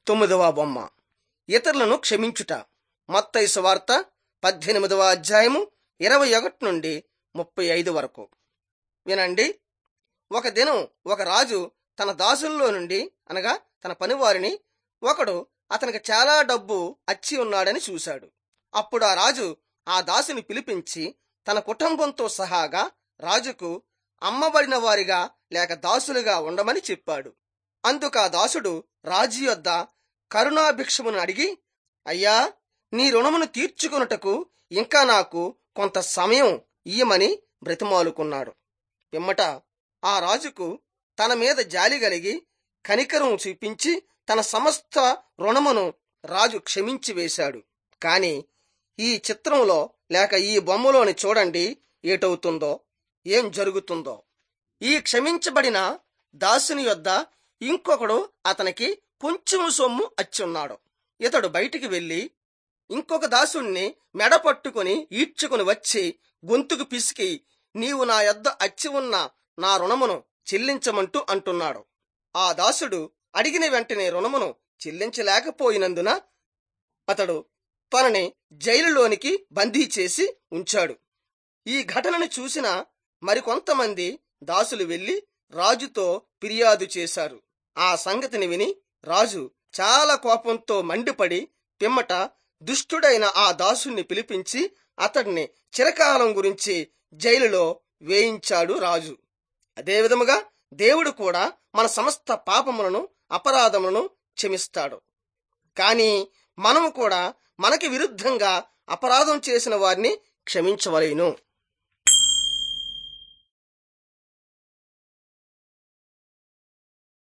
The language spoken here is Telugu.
తొమ్మిదవ బొమ్మ ఇతరులను క్షమించుట మత్తయి సువార్త పద్దెనిమిదవ అధ్యాయము ఇరవై ఒకటి నుండి ముప్పై ఐదు వరకు వినండి ఒక దినం ఒక రాజు తన దాసుల్లో నుండి అనగా తన పనివారిని ఒకడు అతనికి చాలా డబ్బు అచ్చి ఉన్నాడని చూశాడు అప్పుడు ఆ రాజు ఆ దాసుని పిలిపించి తన కుటుంబంతో సహాగా రాజుకు అమ్మబడిన వారిగా లేక దాసులుగా ఉండమని చెప్పాడు అందుకు ఆ దాసుడు రాజు యొద్ద కరుణాభిక్షమును అడిగి అయ్యా నీ రుణమును తీర్చుకొనుటకు ఇంకా నాకు కొంత సమయం ఇయ్యమని బ్రతిమాలుకున్నాడు పిమ్మట ఆ రాజుకు తన మీద జాలి కలిగి కనికరం చూపించి తన సమస్త రుణమును రాజు క్షమించి వేశాడు కాని ఈ చిత్రంలో లేక ఈ బొమ్మలోని చూడండి ఏటవుతుందో ఏం జరుగుతుందో ఈ క్షమించబడిన దాసుని యొద్ద ఇంకొకడు అతనికి కొంచెం సొమ్ము అచ్చున్నాడు ఇతడు బయటికి వెళ్లి ఇంకొక దాసుణ్ణి మెడ పట్టుకుని ఈడ్చుకుని వచ్చి గొంతుకు పిసికి నీవు నా యొద్ద అచ్చి ఉన్న నా రుణమును చెల్లించమంటూ అంటున్నాడు ఆ దాసుడు అడిగిన వెంటనే రుణమును చెల్లించలేకపోయినందున అతడు తనని జైలులోనికి బందీ చేసి ఉంచాడు ఈ ఘటనను చూసిన మరికొంతమంది దాసులు వెళ్లి రాజుతో ఫిర్యాదు చేశారు ఆ సంగతిని విని రాజు చాలా కోపంతో మండిపడి పిమ్మట దుష్టుడైన ఆ దాసుణ్ణి పిలిపించి అతడిని చిరకాలం గురించి జైలులో వేయించాడు రాజు అదేవిధముగా దేవుడు కూడా మన సమస్త పాపములను అపరాధములను క్షమిస్తాడు కానీ మనము కూడా మనకి విరుద్ధంగా అపరాధం చేసిన వారిని క్షమించవలేను